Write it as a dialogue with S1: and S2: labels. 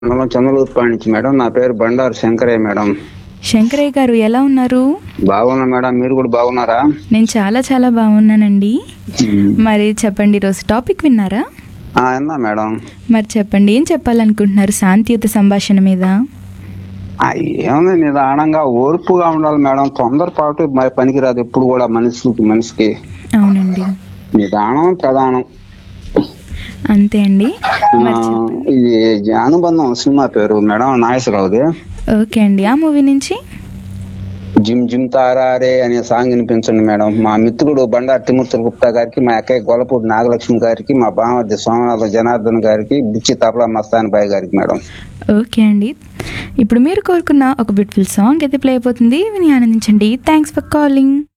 S1: మండలం చంద్రలూరుపాడు నుంచి మేడం నా పేరు బండారు శంకరయ్య మేడం
S2: శంకరయ్య గారు ఎలా ఉన్నారు
S1: బాగున్నా మేడం మీరు కూడా బాగున్నారా
S2: నేను చాలా చాలా బాగున్నానండి మరి చెప్పండి ఈరోజు టాపిక్ విన్నారా
S1: ఆ, విన్నా మేడం
S2: మరి చెప్పండి ఏం చెప్పాలనుకుంటున్నారు శాంతియుత సంభాషణ మీద
S1: ఆ, ఏముంది నిదానంగా ఓర్పుగా ఉండాలి మేడం తొందరపాటు మరి పనికిరాదు ఎప్పుడు కూడా మనిషికి మనిషికి
S2: అవునండి
S1: నిదానం ప్రధానం
S2: అంతే అండి
S1: ఆ, ఇది అనుబంధం సినిమా పేరు మేడం నాగేశ్వరరావుది
S2: ఓకే అండి ఆ మూవీ నుంచి
S1: జిమ్ జిమ్ తారారే అనే సాంగ్ వినిపించండి మేడం మా మిత్రుడు బండారు తిమూర్తుల గుప్తా గారికి మా అక్కయ్య గొల్లపూడి నాగలక్ష్మి గారికి మా బామర్ది సోమనాథ జనార్దన్ గారికి బిచ్చి తపలా మస్తాన్ బాయ్ గారికి మేడం
S2: ఓకే అండి ఇప్పుడు మీరు కోరుకున్న ఒక బ్యూటిఫుల్ సాంగ్ అయితే ప్లే అయిపోతుంది విని ఆనందించండి థ్యాంక్స్ ఫర్ కాలింగ్